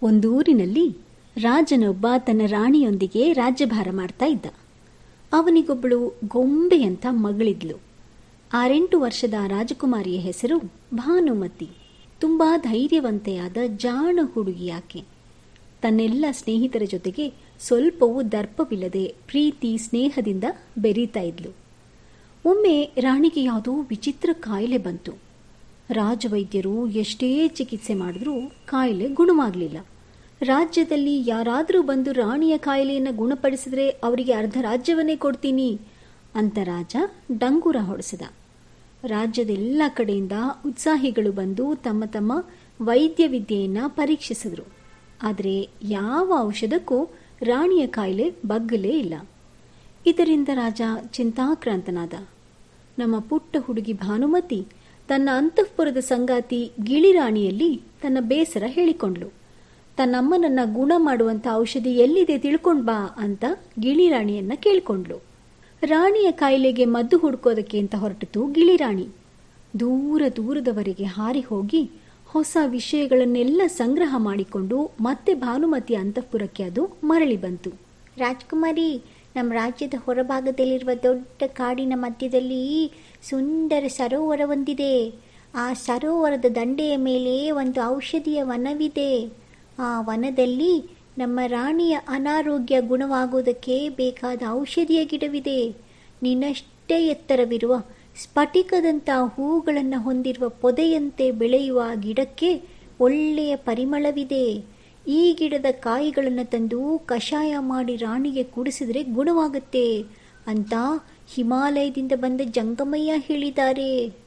ಒಂದೂರಿನಲ್ಲಿ ರಾಜನೊಬ್ಬ ತನ್ನ ರಾಣಿಯೊಂದಿಗೆ ರಾಜ್ಯಭಾರ ಮಾಡ್ತಾ ಇದ್ದ ಅವನಿಗೊಬ್ಬಳು ಗೊಂಬೆಯಂಥ ಮಗಳಿದ್ಲು ಆರೆಂಟು ವರ್ಷದ ರಾಜಕುಮಾರಿಯ ಹೆಸರು ಭಾನುಮತಿ ತುಂಬಾ ಧೈರ್ಯವಂತೆಯಾದ ಜಾಣ ಹುಡುಗಿ ಆಕೆ ತನ್ನೆಲ್ಲ ಸ್ನೇಹಿತರ ಜೊತೆಗೆ ಸ್ವಲ್ಪವೂ ದರ್ಪವಿಲ್ಲದೆ ಪ್ರೀತಿ ಸ್ನೇಹದಿಂದ ಬೆರೀತಾ ಇದ್ಲು ಒಮ್ಮೆ ರಾಣಿಗೆ ಯಾವುದೋ ವಿಚಿತ್ರ ಕಾಯಿಲೆ ಬಂತು ರಾಜವೈದ್ಯರು ಎಷ್ಟೇ ಚಿಕಿತ್ಸೆ ಮಾಡಿದ್ರೂ ಕಾಯಿಲೆ ಗುಣವಾಗಲಿಲ್ಲ ರಾಜ್ಯದಲ್ಲಿ ಯಾರಾದರೂ ಬಂದು ರಾಣಿಯ ಕಾಯಿಲೆಯನ್ನು ಗುಣಪಡಿಸಿದ್ರೆ ಅವರಿಗೆ ಅರ್ಧ ರಾಜ್ಯವನ್ನೇ ಕೊಡ್ತೀನಿ ಅಂತ ರಾಜ ಡಂಗೂರ ಹೊಡೆಸಿದ ರಾಜ್ಯದೆಲ್ಲ ಕಡೆಯಿಂದ ಉತ್ಸಾಹಿಗಳು ಬಂದು ತಮ್ಮ ತಮ್ಮ ವೈದ್ಯ ವಿದ್ಯೆಯನ್ನು ಪರೀಕ್ಷಿಸಿದ್ರು ಆದರೆ ಯಾವ ಔಷಧಕ್ಕೂ ರಾಣಿಯ ಕಾಯಿಲೆ ಬಗ್ಗಲೇ ಇಲ್ಲ ಇದರಿಂದ ರಾಜ ಚಿಂತಾಕ್ರಾಂತನಾದ ನಮ್ಮ ಪುಟ್ಟ ಹುಡುಗಿ ಭಾನುಮತಿ ತನ್ನ ಅಂತಃಪುರದ ಸಂಗಾತಿ ಗಿಳಿರಾಣಿಯಲ್ಲಿ ತನ್ನ ಬೇಸರ ಹೇಳಿಕೊಂಡ್ಲು ತನ್ನಮ್ಮನನ್ನ ಗುಣ ಮಾಡುವಂತ ಔಷಧಿ ಎಲ್ಲಿದೆ ತಿಳ್ಕೊಂಡ್ ಬಾ ಅಂತ ಗಿಳಿರಾಣಿಯನ್ನ ಕೇಳ್ಕೊಂಡ್ಲು ರಾಣಿಯ ಕಾಯಿಲೆಗೆ ಮದ್ದು ಹುಡ್ಕೋದಕ್ಕೆ ಅಂತ ಹೊರಟಿತು ಗಿಳಿರಾಣಿ ದೂರ ದೂರದವರೆಗೆ ಹಾರಿ ಹೋಗಿ ಹೊಸ ವಿಷಯಗಳನ್ನೆಲ್ಲ ಸಂಗ್ರಹ ಮಾಡಿಕೊಂಡು ಮತ್ತೆ ಭಾನುಮತಿಯ ಅಂತಃಪುರಕ್ಕೆ ಅದು ಮರಳಿ ಬಂತು ರಾಜ್ಕುಮಾರಿ ನಮ್ಮ ರಾಜ್ಯದ ಹೊರಭಾಗದಲ್ಲಿರುವ ದೊಡ್ಡ ಕಾಡಿನ ಮಧ್ಯದಲ್ಲಿ ಸುಂದರ ಸರೋವರ ಒಂದಿದೆ ಆ ಸರೋವರದ ದಂಡೆಯ ಮೇಲೆ ಒಂದು ಔಷಧಿಯ ವನವಿದೆ ಆ ವನದಲ್ಲಿ ನಮ್ಮ ರಾಣಿಯ ಅನಾರೋಗ್ಯ ಗುಣವಾಗುವುದಕ್ಕೆ ಬೇಕಾದ ಔಷಧಿಯ ಗಿಡವಿದೆ ನಿನ್ನಷ್ಟೇ ಎತ್ತರವಿರುವ ಸ್ಫಟಿಕದಂಥ ಹೂಗಳನ್ನು ಹೊಂದಿರುವ ಪೊದೆಯಂತೆ ಬೆಳೆಯುವ ಗಿಡಕ್ಕೆ ಒಳ್ಳೆಯ ಪರಿಮಳವಿದೆ ಈ ಗಿಡದ ಕಾಯಿಗಳನ್ನು ತಂದು ಕಷಾಯ ಮಾಡಿ ರಾಣಿಗೆ ಕುಡಿಸಿದ್ರೆ ಗುಣವಾಗುತ್ತೆ ಅಂತ ಹಿಮಾಲಯದಿಂದ ಬಂದ ಜಂಗಮಯ್ಯ ಹೇಳಿದ್ದಾರೆ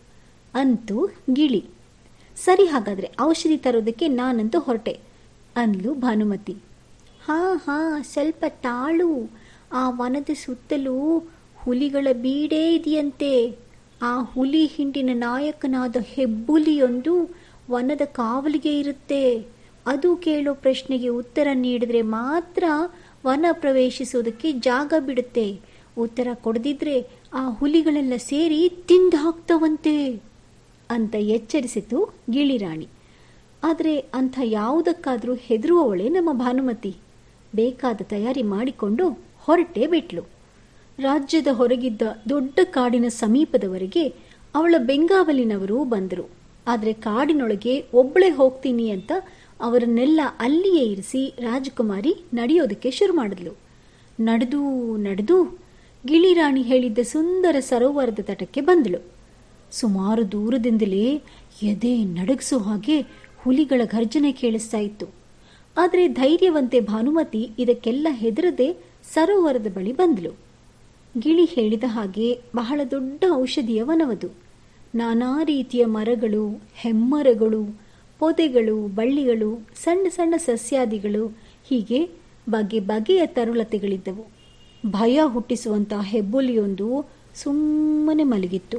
ಅಂತೂ ಗಿಳಿ ಸರಿ ಹಾಗಾದ್ರೆ ಔಷಧಿ ತರೋದಕ್ಕೆ ನಾನಂತೂ ಹೊರಟೆ ಅಂದ್ಲು ಭಾನುಮತಿ ಹಾ ಹಾ ಸ್ವಲ್ಪ ತಾಳು ಆ ವನದ ಸುತ್ತಲೂ ಹುಲಿಗಳ ಬೀಡೇ ಇದೆಯಂತೆ ಆ ಹುಲಿ ಹಿಂಡಿನ ನಾಯಕನಾದ ಹೆಬ್ಬುಲಿಯೊಂದು ವನದ ಕಾವಲಿಗೆ ಇರುತ್ತೆ ಅದು ಕೇಳೋ ಪ್ರಶ್ನೆಗೆ ಉತ್ತರ ನೀಡಿದ್ರೆ ಮಾತ್ರ ವನ ಪ್ರವೇಶಿಸೋದಕ್ಕೆ ಜಾಗ ಬಿಡುತ್ತೆ ಉತ್ತರ ಕೊಡದಿದ್ರೆ ಆ ಹುಲಿಗಳೆಲ್ಲ ಸೇರಿ ತಿಂದು ಹಾಕ್ತವಂತೆ ಅಂತ ಎಚ್ಚರಿಸಿತು ಗಿಳಿರಾಣಿ ಆದರೆ ಅಂಥ ಯಾವುದಕ್ಕಾದರೂ ಹೆದರುವವಳೆ ನಮ್ಮ ಭಾನುಮತಿ ಬೇಕಾದ ತಯಾರಿ ಮಾಡಿಕೊಂಡು ಹೊರಟೇ ಬಿಟ್ಲು ರಾಜ್ಯದ ಹೊರಗಿದ್ದ ದೊಡ್ಡ ಕಾಡಿನ ಸಮೀಪದವರೆಗೆ ಅವಳ ಬೆಂಗಾವಲಿನವರು ಬಂದರು ಆದರೆ ಕಾಡಿನೊಳಗೆ ಒಬ್ಬಳೇ ಹೋಗ್ತೀನಿ ಅಂತ ಅವರನ್ನೆಲ್ಲ ಅಲ್ಲಿಯೇ ಇರಿಸಿ ರಾಜಕುಮಾರಿ ನಡೆಯೋದಕ್ಕೆ ಶುರು ಮಾಡಿದ್ಲು ನಡೆದು ನಡೆದು ಗಿಳಿರಾಣಿ ಹೇಳಿದ್ದ ಸುಂದರ ಸರೋವರದ ತಟಕ್ಕೆ ಬಂದಳು ಸುಮಾರು ದೂರದಿಂದಲೇ ಎದೆ ನಡಗಿಸೋ ಹಾಗೆ ಹುಲಿಗಳ ಘರ್ಜನೆ ಕೇಳಿಸ್ತಾ ಇತ್ತು ಆದರೆ ಧೈರ್ಯವಂತೆ ಭಾನುಮತಿ ಇದಕ್ಕೆಲ್ಲ ಹೆದರದೆ ಸರೋವರದ ಬಳಿ ಬಂದಳು ಗಿಳಿ ಹೇಳಿದ ಹಾಗೆ ಬಹಳ ದೊಡ್ಡ ಔಷಧಿಯ ವನವದು ನಾನಾ ರೀತಿಯ ಮರಗಳು ಹೆಮ್ಮರಗಳು ಪೊದೆಗಳು ಬಳ್ಳಿಗಳು ಸಣ್ಣ ಸಣ್ಣ ಸಸ್ಯಾದಿಗಳು ಹೀಗೆ ಬಗೆ ಬಗೆಯ ತರುಳತೆಗಳಿದ್ದವು ಭಯ ಹುಟ್ಟಿಸುವಂತ ಹೆಬ್ಬುಲಿಯೊಂದು ಸುಮ್ಮನೆ ಮಲಗಿತ್ತು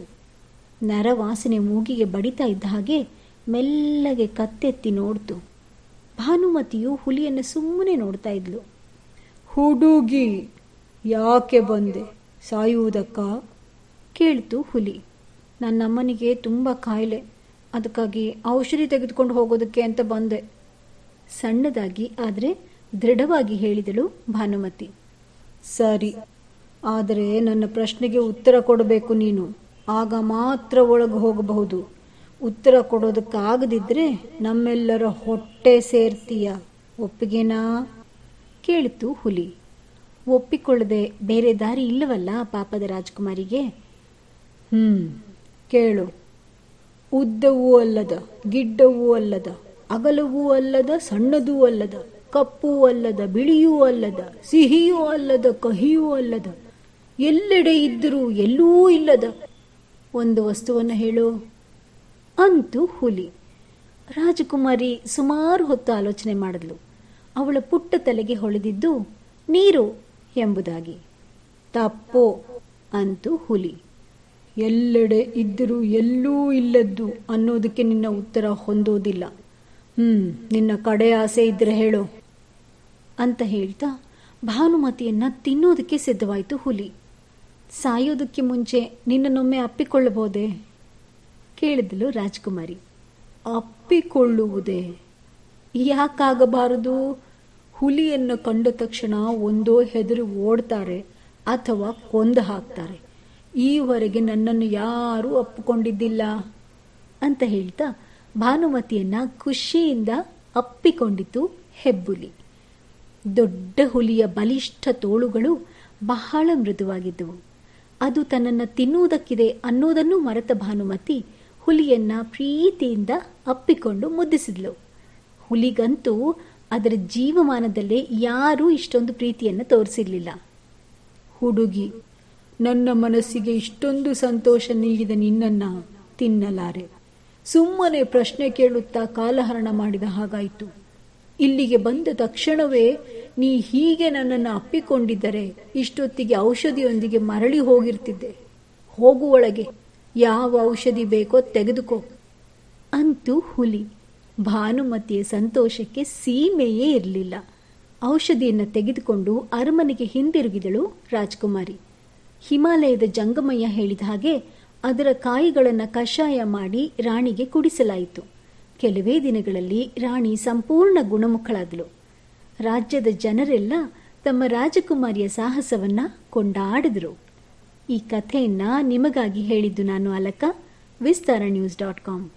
ನರವಾಸನೆ ಮೂಗಿಗೆ ಬಡಿತಾ ಇದ್ದ ಹಾಗೆ ಮೆಲ್ಲಗೆ ಕತ್ತೆತ್ತಿ ನೋಡ್ತು ಭಾನುಮತಿಯು ಹುಲಿಯನ್ನು ಸುಮ್ಮನೆ ನೋಡ್ತಾ ಇದ್ಲು ಹುಡುಗಿ ಯಾಕೆ ಬಂದೆ ಸಾಯುವುದಕ್ಕ ಕೇಳ್ತು ಹುಲಿ ನನ್ನಮ್ಮನಿಗೆ ತುಂಬ ಕಾಯಿಲೆ ಅದಕ್ಕಾಗಿ ಔಷಧಿ ತೆಗೆದುಕೊಂಡು ಹೋಗೋದಕ್ಕೆ ಅಂತ ಬಂದೆ ಸಣ್ಣದಾಗಿ ಆದರೆ ದೃಢವಾಗಿ ಹೇಳಿದಳು ಭಾನುಮತಿ ಸರಿ ಆದರೆ ನನ್ನ ಪ್ರಶ್ನೆಗೆ ಉತ್ತರ ಕೊಡಬೇಕು ನೀನು ಆಗ ಮಾತ್ರ ಒಳಗೆ ಹೋಗಬಹುದು ಉತ್ತರ ಕೊಡೋದಕ್ಕಾಗದಿದ್ರೆ ನಮ್ಮೆಲ್ಲರ ಹೊಟ್ಟೆ ಸೇರ್ತೀಯ ಒಪ್ಪಿಗೆನಾ ಕೇಳಿತು ಹುಲಿ ಒಪ್ಪಿಕೊಳ್ಳದೆ ಬೇರೆ ದಾರಿ ಇಲ್ಲವಲ್ಲ ಪಾಪದ ರಾಜಕುಮಾರಿಗೆ ಹ್ಮ್ ಕೇಳು ಉದ್ದವೂ ಅಲ್ಲದ ಗಿಡ್ಡವೂ ಅಲ್ಲದ ಅಗಲವೂ ಅಲ್ಲದ ಸಣ್ಣದೂ ಅಲ್ಲದ ಕಪ್ಪೂ ಅಲ್ಲದ ಬಿಳಿಯೂ ಅಲ್ಲದ ಸಿಹಿಯೂ ಅಲ್ಲದ ಕಹಿಯೂ ಅಲ್ಲದ ಎಲ್ಲೆಡೆ ಇದ್ದರೂ ಎಲ್ಲೂ ಇಲ್ಲದ ಒಂದು ವಸ್ತುವನ್ನು ಹೇಳು ಅಂತೂ ಹುಲಿ ರಾಜಕುಮಾರಿ ಸುಮಾರು ಹೊತ್ತು ಆಲೋಚನೆ ಮಾಡಿದ್ಲು ಅವಳ ಪುಟ್ಟ ತಲೆಗೆ ಹೊಳೆದಿದ್ದು ನೀರು ಎಂಬುದಾಗಿ ತಪ್ಪು ಅಂತೂ ಹುಲಿ ಎಲ್ಲೆಡೆ ಇದ್ದರೂ ಎಲ್ಲೂ ಇಲ್ಲದ್ದು ಅನ್ನೋದಕ್ಕೆ ನಿನ್ನ ಉತ್ತರ ಹೊಂದೋದಿಲ್ಲ ಹ್ಮ್ ನಿನ್ನ ಕಡೆ ಆಸೆ ಇದ್ರೆ ಹೇಳು ಅಂತ ಹೇಳ್ತಾ ಭಾನುಮತಿಯನ್ನ ತಿನ್ನೋದಕ್ಕೆ ಸಿದ್ಧವಾಯಿತು ಹುಲಿ ಸಾಯೋದಕ್ಕೆ ಮುಂಚೆ ನಿನ್ನನ್ನೊಮ್ಮೆ ಅಪ್ಪಿಕೊಳ್ಳಬಹುದೇ ಕೇಳಿದಳು ರಾಜಕುಮಾರಿ ಅಪ್ಪಿಕೊಳ್ಳುವುದೇ ಯಾಕಾಗಬಾರದು ಹುಲಿಯನ್ನು ಕಂಡ ತಕ್ಷಣ ಒಂದೋ ಹೆದರಿ ಓಡ್ತಾರೆ ಅಥವಾ ಕೊಂದು ಹಾಕ್ತಾರೆ ಈವರೆಗೆ ನನ್ನನ್ನು ಯಾರೂ ಅಪ್ಪಿಕೊಂಡಿದ್ದಿಲ್ಲ ಅಂತ ಹೇಳ್ತಾ ಭಾನುಮತಿಯನ್ನ ಖುಷಿಯಿಂದ ಅಪ್ಪಿಕೊಂಡಿತು ಹೆಬ್ಬುಲಿ ದೊಡ್ಡ ಹುಲಿಯ ಬಲಿಷ್ಠ ತೋಳುಗಳು ಬಹಳ ಮೃದುವಾಗಿದ್ದವು ಅದು ತನ್ನನ್ನು ತಿನ್ನುವುದಕ್ಕಿದೆ ಅನ್ನೋದನ್ನು ಮರೆತ ಭಾನುಮತಿ ಹುಲಿಯನ್ನ ಪ್ರೀತಿಯಿಂದ ಅಪ್ಪಿಕೊಂಡು ಮುದ್ದಿಸಿದ್ಲು ಹುಲಿಗಂತೂ ಅದರ ಜೀವಮಾನದಲ್ಲೇ ಯಾರೂ ಇಷ್ಟೊಂದು ಪ್ರೀತಿಯನ್ನು ತೋರಿಸಿರ್ಲಿಲ್ಲ ಹುಡುಗಿ ನನ್ನ ಮನಸ್ಸಿಗೆ ಇಷ್ಟೊಂದು ಸಂತೋಷ ನೀಡಿದ ನಿನ್ನನ್ನ ತಿನ್ನಲಾರೆ ಸುಮ್ಮನೆ ಪ್ರಶ್ನೆ ಕೇಳುತ್ತಾ ಕಾಲಹರಣ ಮಾಡಿದ ಹಾಗಾಯಿತು ಇಲ್ಲಿಗೆ ಬಂದ ತಕ್ಷಣವೇ ನೀ ಹೀಗೆ ನನ್ನನ್ನು ಅಪ್ಪಿಕೊಂಡಿದ್ದರೆ ಇಷ್ಟೊತ್ತಿಗೆ ಔಷಧಿಯೊಂದಿಗೆ ಮರಳಿ ಹೋಗಿರ್ತಿದ್ದೆ ಹೋಗುವೊಳಗೆ ಯಾವ ಔಷಧಿ ಬೇಕೋ ತೆಗೆದುಕೋ ಅಂತೂ ಹುಲಿ ಭಾನುಮತಿಯ ಸಂತೋಷಕ್ಕೆ ಸೀಮೆಯೇ ಇರಲಿಲ್ಲ ಔಷಧಿಯನ್ನು ತೆಗೆದುಕೊಂಡು ಅರಮನೆಗೆ ಹಿಂದಿರುಗಿದಳು ರಾಜ್ಕುಮಾರಿ ಹಿಮಾಲಯದ ಜಂಗಮಯ್ಯ ಹೇಳಿದ ಹಾಗೆ ಅದರ ಕಾಯಿಗಳನ್ನು ಕಷಾಯ ಮಾಡಿ ರಾಣಿಗೆ ಕುಡಿಸಲಾಯಿತು ಕೆಲವೇ ದಿನಗಳಲ್ಲಿ ರಾಣಿ ಸಂಪೂರ್ಣ ಗುಣಮುಖಳಾದಳು ರಾಜ್ಯದ ಜನರೆಲ್ಲ ತಮ್ಮ ರಾಜಕುಮಾರಿಯ ಸಾಹಸವನ್ನ ಕೊಂಡಾಡಿದರು ಈ ಕಥೆಯನ್ನ ನಿಮಗಾಗಿ ಹೇಳಿದ್ದು ನಾನು Alaka Vistara news dot com